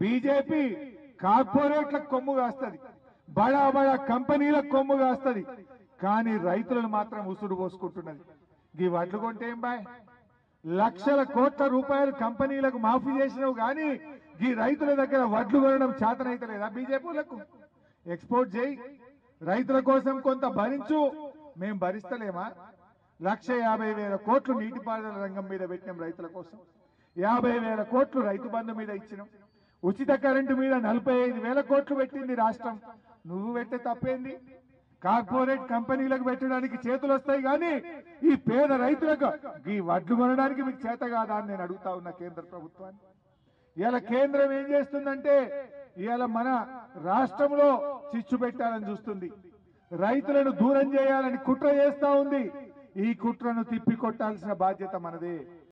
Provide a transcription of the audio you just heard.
BJP కార్పొరేట్లకు కొమ్ము కాస్తది బడా బడా కంపెనీలకు కొమ్ము కాస్తది కానీ రైతులను మాత్రం ఉసురు పోసుకుంటున్నది ఈ వడ్లు కొంటే ఏం బాయ్ లక్షల కోట్ల రూపాయలు కంపెనీలకు మాఫీ చేసినావు కానీ ఈ రైతుల దగ్గర వడ్లు కొనడం చేతనైతలేదా బీజేపీలకు ఎక్స్పోర్ట్ చేయి రైతుల కోసం కొంత భరించు మేం భరిస్తలేమా లక్ష యాభై వేల కోట్లు నీటిపారుదల రంగం మీద పెట్టినాం రైతుల కోసం యాభై వేల కోట్లు రైతు బంధు మీద ఇచ్చినాం ఉచిత కరెంటు మీద నలభై ఐదు వేల కోట్లు పెట్టింది రాష్ట్రం నువ్వు పెట్టే తప్పేంది కార్పొరేట్ కంపెనీలకు పెట్టడానికి చేతులు వస్తాయి కానీ ఈ పేద రైతులకు ఈ వడ్లు కొనడానికి మీకు చేత కాదా అని నేను అడుగుతా ఉన్నా కేంద్ర ప్రభుత్వాన్ని ఇవాళ కేంద్రం ఏం చేస్తుందంటే ఇవాళ మన రాష్ట్రంలో చిచ్చు పెట్టాలని చూస్తుంది రైతులను దూరం చేయాలని కుట్ర చేస్తా ఉంది ఈ కుట్రను తిప్పి కొట్టాల్సిన బాధ్యత మనదే